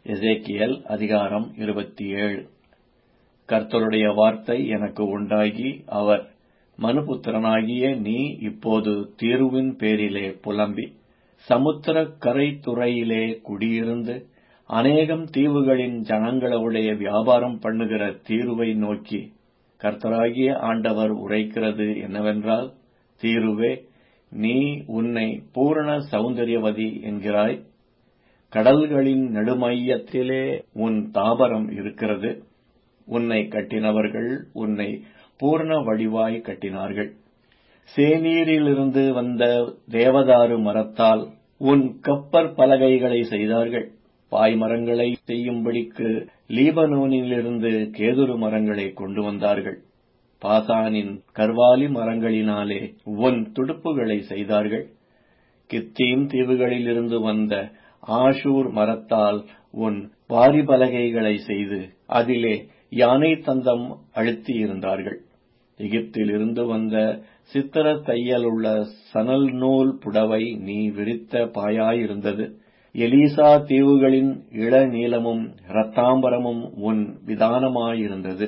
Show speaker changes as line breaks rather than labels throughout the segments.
எசேக்கியேல் அதிகாரம் இருபத்தேழு கர்த்தருடைய வார்த்தை எனக்கு உண்டாகி அவர் மனுபுத்திரனாகிய நீ இப்போது தீருவின் பேரிலே புலம்பி சமுத்திரக் கரைத்துறையிலே குடியிருந்து அநேகம் தீவுகளின் ஜனங்களுடைய வியாபாரம் பண்ணுகிற தீருவை நோக்கி கர்த்தராகிய ஆண்டவர் உரைக்கிறது என்னவென்றால் தீருவே நீ உன்னை பூரண சௌந்தரியவதி என்கிறாய் கடல்களின் நடுமையத்திலே உன் தாபரம் இருக்கிறது உன்னை கட்டினவர்கள் உன்னை பூர்ண வடிவாய் கட்டினார்கள் சேனீரிலிருந்து வந்த தேவதாரு மரத்தால் உன் கப்பற் பலகைகளை செய்தார்கள் பாய்மரங்களை செய்யும்படிக்கு லீபனோனிலிருந்து கேதுரு மரங்களை கொண்டு வந்தார்கள் பாசானின் கர்வாலி மரங்களினாலே உன் துடுப்புகளை செய்தார்கள் கித்தீம் தீவுகளிலிருந்து வந்த ஆஷூர் மரத்தால் உன் பாரிபலகைகளை செய்து அதிலே யானை தந்தம் அழுத்தியிருந்தார்கள் எகிப்திலிருந்து வந்த சித்திர தையலுள்ள சணல் நூல் புடவை நீ விரித்த பாயாயிருந்தது எலீசா தீவுகளின் இளநீலமும் இரத்தாம்பரமும் உன் விதானமாயிருந்தது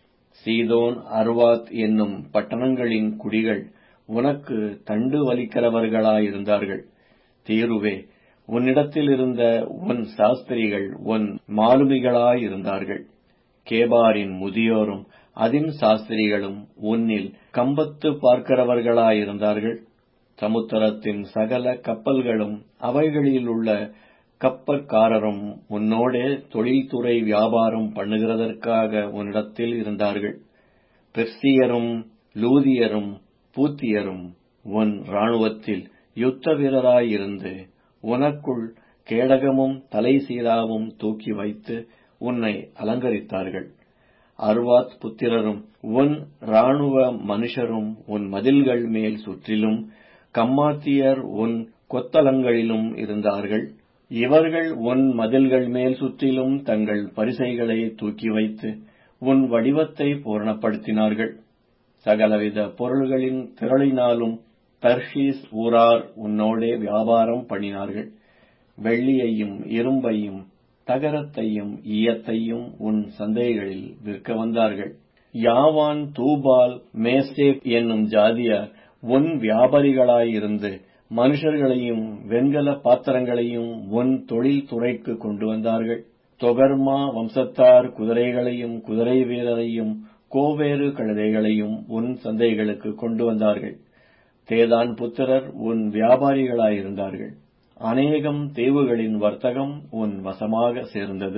சீதோன் அர்வாத் என்னும் பட்டணங்களின் குடிகள் உனக்கு தண்டு வலிக்கிறவர்களாயிருந்தார்கள் தீருவே உன்னிடத்தில் இருந்த உன் சாஸ்திரிகள் உன் மாலுமிகளாயிருந்தார்கள் கேபாரின் முதியோரும் அதின் சாஸ்திரிகளும் உன்னில் கம்பத்து பார்க்கிறவர்களாயிருந்தார்கள் சமுத்திரத்தின் சகல கப்பல்களும் அவைகளிலுள்ள கப்பற்காரரும் உன்னோடே தொழில்துறை வியாபாரம் பண்ணுகிறதற்காக உன்னிடத்தில் இருந்தார்கள் பெர்சியரும் லூதியரும் பூத்தியரும் உன் இராணுவத்தில் யுத்த வீரராயிருந்து உனக்குள் கேடகமும் தலை சீராவும் தூக்கி வைத்து உன்னை அலங்கரித்தார்கள் அர்வாத் புத்திரரும் உன் இராணுவ மனுஷரும் உன் மதில்கள் மேல் சுற்றிலும் கம்மாத்தியர் உன் கொத்தலங்களிலும் இருந்தார்கள் இவர்கள் உன் மதில்கள் மேல் சுற்றிலும் தங்கள் பரிசைகளை தூக்கி வைத்து உன் வடிவத்தை பூரணப்படுத்தினார்கள் சகலவித பொருள்களின் திரளினாலும் தர்ஷீஸ் ஊரார் உன்னோடே வியாபாரம் பண்ணினார்கள் வெள்ளியையும் இரும்பையும் தகரத்தையும் ஈயத்தையும் உன் சந்தைகளில் விற்க வந்தார்கள் யாவான் தூபால் மேசேக் என்னும் ஜாதியார் உன் வியாபாரிகளாயிருந்து மனுஷர்களையும் வெண்கல பாத்திரங்களையும் உன் தொழில் துறைக்கு கொண்டு வந்தார்கள் தொகர்மா வம்சத்தார் குதிரைகளையும் குதிரை வீரரையும் கோவேறு கழுதைகளையும் உன் சந்தைகளுக்கு கொண்டு வந்தார்கள் தேதான் புத்திரர் உன் வியாபாரிகளாயிருந்தார்கள் அநேகம் தீவுகளின் வர்த்தகம் உன் வசமாக சேர்ந்தது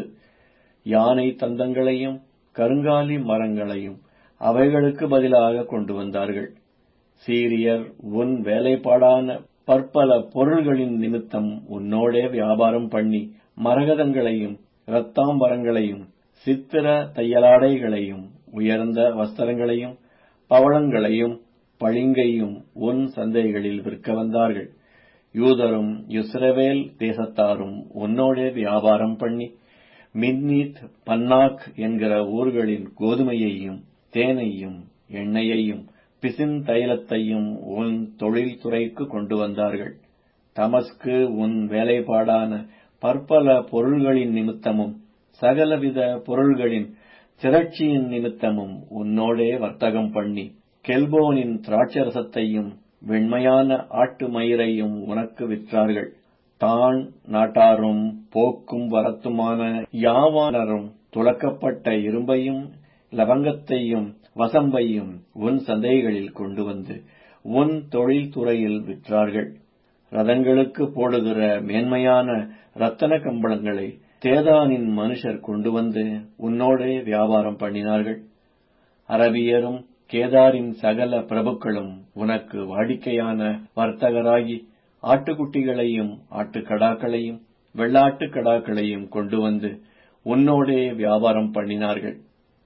யானை தந்தங்களையும் கருங்காலி மரங்களையும் அவைகளுக்கு பதிலாக கொண்டு வந்தார்கள் சீரியர் உன் வேலைப்பாடான பற்பல பொருள்களின் நிமித்தம் உன்னோடே வியாபாரம் பண்ணி மரகதங்களையும் இரத்தாம்பரங்களையும் சித்திர தையலாடைகளையும் உயர்ந்த வஸ்திரங்களையும் பவளங்களையும் பளிங்கையும் உன் சந்தைகளில் விற்க வந்தார்கள் யூதரும் இஸ்ரவேல் தேசத்தாரும் உன்னோடே வியாபாரம் பண்ணி மின்னீத் பன்னாக் என்கிற ஊர்களின் கோதுமையையும் தேனையும் எண்ணெயையும் பிசின் தைலத்தையும் உன் தொழில்துறைக்கு கொண்டு வந்தார்கள் தமஸ்கு உன் வேலைப்பாடான பற்பல பொருள்களின் நிமித்தமும் சகலவித பொருள்களின் திரட்சியின் நிமித்தமும் உன்னோடே வர்த்தகம் பண்ணி கெல்போனின் திராட்சரசத்தையும் வெண்மையான ஆட்டு மயிரையும் உனக்கு விற்றார்கள் தான் நாட்டாரும் போக்கும் வரத்துமான யாவானரும் துலக்கப்பட்ட இரும்பையும் லவங்கத்தையும் வசம்பையும் உன் சந்தைகளில் கொண்டு வந்து உன் தொழில்துறையில் விற்றார்கள் ரதங்களுக்கு போடுகிற மேன்மையான ரத்தன கம்பளங்களை தேதானின் மனுஷர் கொண்டு வந்து உன்னோடே வியாபாரம் பண்ணினார்கள் அரபியரும் கேதாரின் சகல பிரபுக்களும் உனக்கு வாடிக்கையான வர்த்தகராகி ஆட்டுக்குட்டிகளையும் ஆட்டுக்கடாக்களையும் வெள்ளாட்டு கடாக்களையும் கொண்டு வந்து உன்னோடே வியாபாரம் பண்ணினார்கள்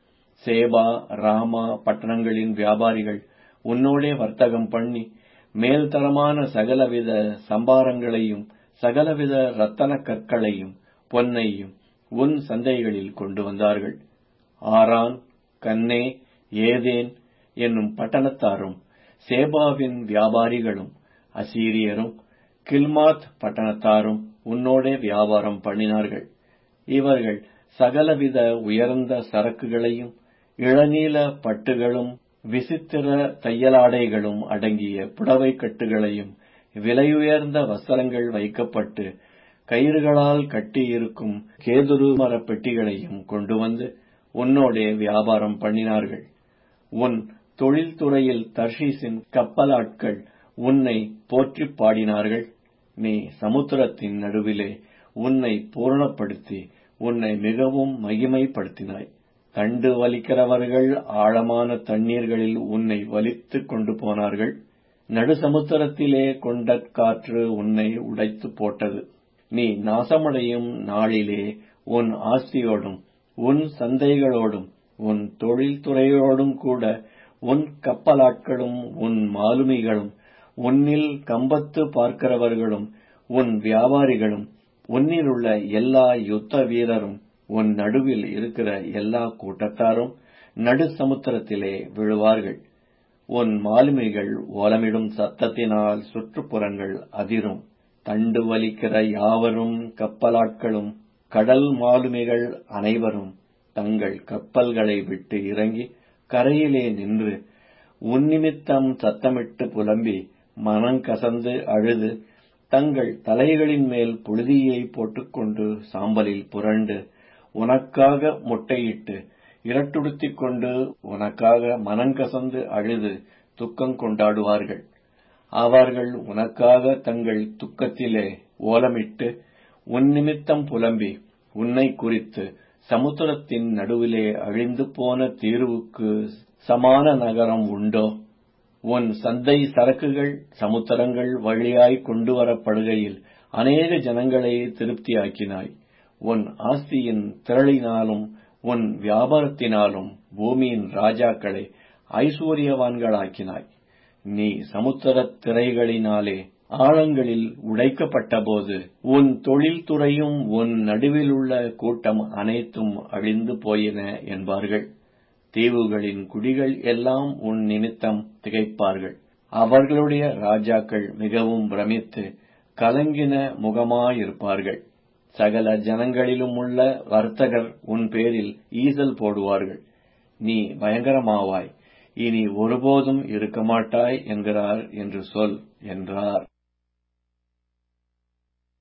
சேபா ராமா பட்டணங்களின் வியாபாரிகள் உன்னோடே வர்த்தகம் பண்ணி மேல்தரமான சகலவித சம்பாரங்களையும் சகலவித ரத்தன கற்களையும் பொன்னையும் உன் சந்தைகளில் கொண்டு வந்தார்கள் ஆரான் கன்னே ஏதேன் என்னும் பட்டணத்தாரும் சேபாவின் வியாபாரிகளும் அசீரியரும் கில்மாத் பட்டணத்தாரும் உன்னோடே வியாபாரம் பண்ணினார்கள் இவர்கள் சகலவித உயர்ந்த சரக்குகளையும் இளநீல பட்டுகளும் விசித்திர தையலாடைகளும் அடங்கிய புடவைக்கட்டுகளையும் விலையுயர்ந்த வஸ்திரங்கள் வைக்கப்பட்டு கயிறுகளால் கட்டியிருக்கும் கேதுரு மரப் பெட்டிகளையும் கொண்டு வந்து உன்னோடே வியாபாரம் பண்ணினார்கள் உன் தொழில்துறையில் தர்ஷீசின் கப்பலாட்கள் உன்னை போற்றிப் பாடினார்கள் நீ சமுத்திரத்தின் நடுவிலே உன்னை பூரணப்படுத்தி உன்னை மிகவும் மகிமைப்படுத்தினாய் தண்டு வலிக்கிறவர்கள் ஆழமான தண்ணீர்களில் உன்னை வலித்துக் கொண்டு போனார்கள் நடுசமுத்திரத்திலே கொண்ட காற்று உன்னை உடைத்துப் போட்டது நீ நாசமடையும் நாளிலே உன் ஆஸ்தியோடும் உன் சந்தைகளோடும் உன் தொழில்துறையோடும் கூட உன் கப்பலாட்களும் உன் மாலுமிகளும் உன்னில் கம்பத்து பார்க்கிறவர்களும் உன் வியாபாரிகளும் உன்னிலுள்ள எல்லா யுத்த வீரரும் உன் நடுவில் இருக்கிற எல்லா கூட்டத்தாரும் நடு சமுத்திரத்திலே விழுவார்கள் உன் மாலுமிகள் ஓலமிடும் சத்தத்தினால் சுற்றுப்புறங்கள் அதிரும் தண்டு வலிக்கிற யாவரும் கப்பலாட்களும் கடல் மாலுமிகள் அனைவரும் தங்கள் கப்பல்களை விட்டு இறங்கி கரையிலே நின்று உன்னிமித்தம் சத்தமிட்டு புலம்பி மனங்கசந்து அழுது தங்கள் தலைகளின் மேல் புழுதியை போட்டுக்கொண்டு சாம்பலில் புரண்டு உனக்காக முட்டையிட்டு இரட்டுடுத்திக் கொண்டு உனக்காக மனங்கசந்து அழுது துக்கம் கொண்டாடுவார்கள் அவர்கள் உனக்காக தங்கள் துக்கத்திலே ஓலமிட்டு உன் நிமித்தம் புலம்பி உன்னை குறித்து சமுத்திரத்தின் நடுவிலே அழிந்து போன தீர்வுக்கு சமான நகரம் உண்டோ உன் சந்தை சரக்குகள் சமுத்திரங்கள் வழியாய் கொண்டு வரப்படுகையில் அநேக ஜனங்களை திருப்தியாக்கினாய் உன் ஆஸ்தியின் திரளினாலும் உன் வியாபாரத்தினாலும் பூமியின் ராஜாக்களை ஐஸ்வர்யவான்களாக்கினாய் நீ சமுத்திரத் திரைகளினாலே ஆழங்களில் உடைக்கப்பட்டபோது உன் தொழில்துறையும் உன் நடுவிலுள்ள கூட்டம் அனைத்தும் அழிந்து போயின என்பார்கள் தீவுகளின் குடிகள் எல்லாம் உன் நிமித்தம் திகைப்பார்கள் அவர்களுடைய ராஜாக்கள் மிகவும் பிரமித்து கலங்கின முகமாயிருப்பார்கள் சகல ஜனங்களிலும் உள்ள வர்த்தகர் உன் பேரில் ஈசல் போடுவார்கள் நீ பயங்கரமாவாய் இனி ஒருபோதும் இருக்கமாட்டாய் என்கிறார் என்று சொல் என்றார்